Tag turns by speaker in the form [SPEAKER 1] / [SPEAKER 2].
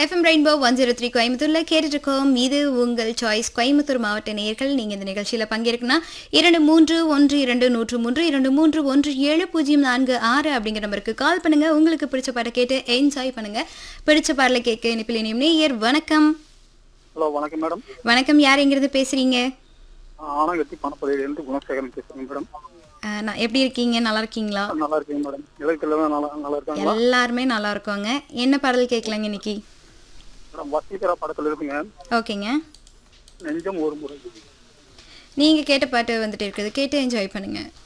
[SPEAKER 1] FM rainbow one zero three கோயம்புத்தூர்ல கேட்டுட்டு இருக்கோம் இது உங்கள் சாய்ஸ் கோயம்புத்தூர் மாவட்ட நேயர்கள் நீங்க இந்த நிகழ்ச்சியில பங்கேற்கனா இரண்டு மூன்று ஒன்று இரண்டு நூற்று மூன்று இரண்டு மூன்று ஒன்று ஏழு பூஜ்ஜியம் நான்கு ஆறு அப்படிங்கிற நம்பருக்கு கால் பண்ணுங்க உங்களுக்கு பிடிச்ச பாட்டை கேட்டு என்ஜாய் பண்ணுங்க பிடிச்ச பாடலை கேட்க இனிப்பில் இனியும் நேயர் வணக்கம்
[SPEAKER 2] ஹலோ வணக்கம் மேடம்
[SPEAKER 1] வணக்கம் யார் எங்கிறது பேசுறீங்க
[SPEAKER 2] ஆனகத்தி பணப்பதிவிலிருந்து குணசேகரன் பேசுறேன் மேடம்
[SPEAKER 1] அஹ், நான் எப்படி இருக்கீங்க நல்லா இருக்கீங்களா
[SPEAKER 2] நல்லா இருக்கீங்க மேடம் இலக்கில் நல்லா நல்லா இருக்காங்களா
[SPEAKER 1] எல்லாருமே நல்லா இருக்கோங்க என்ன பாடல் கேட்கலாங்க இன்னைக்கு
[SPEAKER 2] மேடம் வசீகரா படத்துல இருக்குங்க
[SPEAKER 1] ஓகேங்க
[SPEAKER 2] நெஞ்சம் ஒரு முறை
[SPEAKER 1] நீங்க கேட்ட பாட்டு வந்துட்டு இருக்குது கேட்டு என்ஜாய் பண்ணுங்க